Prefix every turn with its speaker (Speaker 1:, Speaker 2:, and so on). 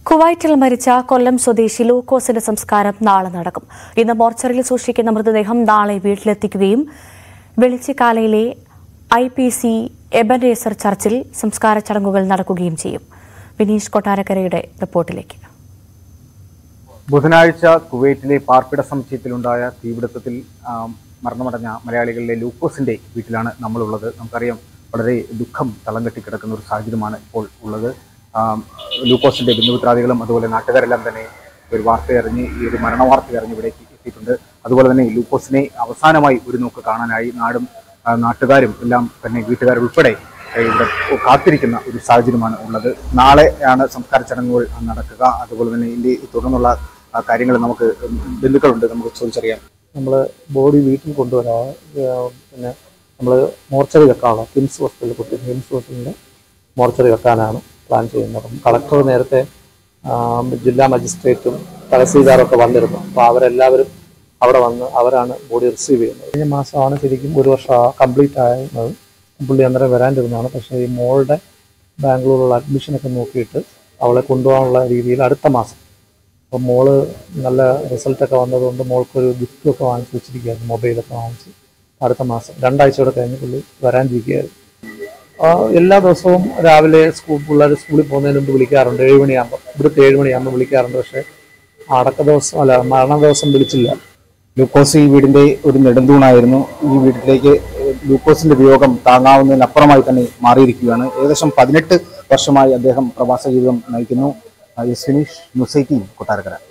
Speaker 1: കുവൈറ്റിൽ മരിച്ച കൊല്ലം സ്വദേശി ലൂക്കോസിന്റെ സംസ്കാരം നാളെ നടക്കും ഇന്ന് മോർച്ചറിയിൽ സൂക്ഷിക്കുന്ന മൃതദേഹം നാളെ വീട്ടിലെത്തിക്കുകയും വെളിച്ചിക്കാലയിലെ ഐ പി സി എബനേസർ ചർച്ചിൽ സംസ്കാര ചടങ്ങുകൾ നടക്കുകയും ചെയ്യും വിനീഷ് കൊട്ടാരക്കരയുടെ റിപ്പോർട്ടിലേക്ക്
Speaker 2: ബുധനാഴ്ച കുവൈറ്റിലെ പാർപ്പിട സമുച്ചയത്തിലുണ്ടായ തീപിടുത്തത്തിൽ ആ, മരണമടഞ്ഞ മലയാളികളിലെ ലൂക്കോസിന്റെ വീട്ടിലാണ് നമ്മളുള്ളത് നമുക്കറിയാം വളരെ ദുഃഖം തളം കെട്ടി കിടക്കുന്ന ഒരു സാഹചര്യമാണ് ഇപ്പോൾ ഉള്ളത് ആ, ലൂക്കോസിന്റെ ബന്ധുമിത്രാദികളും അതുപോലെ നാട്ടുകാരെല്ലാം തന്നെ ഒരു വാർത്ത അറിഞ്ഞ് ഈ ഒരു മരണ വാർത്ത അറിഞ്ഞ് ഇവിടേക്ക് എത്തിയിട്ടുണ്ട് അതുപോലെ തന്നെ ലൂക്കോസിനെ അവസാനമായി ഒരു നോക്ക് കാണാനായി നാടും ആ, നാട്ടുകാരും എല്ലാം തന്നെ വീട്ടുകാരുൾപ്പെടെ ഏഹ് ഇവിടെ കാത്തിരിക്കുന്ന ഒരു സാഹചര്യമാണ് ഉള്ളത് നാളെയാണ് സംസ്കാര ചടങ്ങുകൾ നടക്കുക അതുപോലെ തന്നെ ഇതിന്റെ തുടർന്നുള്ള ആ, കാര്യങ്ങൾ നമുക്ക് ബന്ധുക്കളുണ്ട് നമുക്ക് ചോദിച്ചറിയാം
Speaker 3: നമ്മൾ ബോഡി വീട്ടിൽ കൊണ്ടുവരാൻ പിന്നെ നമ്മൾ മോർച്ചറി വെക്കാനുള്ള കിംസ് ഹോസ്പിറ്റലിൽ കുട്ടി കിംസ് ഹോസ്പിറ്റലിൻ്റെ മോർച്ചറി വെക്കാനാണ് പ്ലാൻ ചെയ്യുന്നത് അപ്പം കളക്ടർ നേരത്തെ ആ, ജില്ലാ മജിസ്ട്രേറ്റും തഹസീൽദാറും ഒക്കെ വന്നിരുന്നു അപ്പോൾ അവരെല്ലാവരും അവിടെ വന്ന് അവരാണ് ബോഡി റിസീവ് ചെയ്യുന്നത് കഴിഞ്ഞ മാസമാണ് ശരിക്കും ഒരു വർഷം കംപ്ലീറ്റ് ആയിരുന്നത് പുള്ളി അന്നേരം വരാണ്ടിരുന്നതാണ് പക്ഷേ ഈ മോളുടെ ബാംഗ്ലൂരിലുള്ള അഡ്മിഷനൊക്കെ നോക്കിയിട്ട് അവളെ കൊണ്ടുപോകാനുള്ള രീതിയിൽ അടുത്ത മാസം അപ്പം മോള് നല്ല റിസൾട്ടൊക്കെ വന്നതുകൊണ്ട് മോൾക്കൊരു ഗിഫ്റ്റൊക്കെ വാങ്ങിച്ച് വെച്ചിരിക്കുകയായിരുന്നു മൊബൈലൊക്കെ വാങ്ങിച്ച് അടുത്ത മാസം രണ്ടാഴ്ചയോടെ കഴിഞ്ഞ് പുള്ളി വരാനിരിക്കുകയായിരുന്നു ആ, എല്ലാ ദിവസവും രാവിലെ സ്കൂൾ പിള്ളേർ സ്കൂളിൽ പോകുന്നതിന് മുമ്പ് വിളിക്കാറുണ്ട് ഏഴ് മണിയാകുമ്പോൾ ഇവിടുത്തെ ഏഴ് മണിയാകുമ്പോൾ വിളിക്കാറുണ്ട് പക്ഷേ അടക്ക ദിവസം അല്ല മരണ ദിവസം വിളിച്ചില്ല
Speaker 2: ലൂക്കോസ് ഈ വീടിന്റെ ഒരു നെടുന്തൂണായിരുന്നു ഈ വീട്ടിലേക്ക് ലൂക്കോസിന്റെ വിയോഗം താങ്ങാവുന്നതിനപ്പുറമായി തന്നെ മാറിയിരിക്കുകയാണ് ഏകദേശം പതിനെട്ട് വർഷമായി അദ്ദേഹം പ്രവാസ ജീവിതം നയിക്കുന്നു ആ, എസ് ഫിനിഷ് ന്യൂസ് എയ്റ്റീൻ കൊട്ടാരക്കര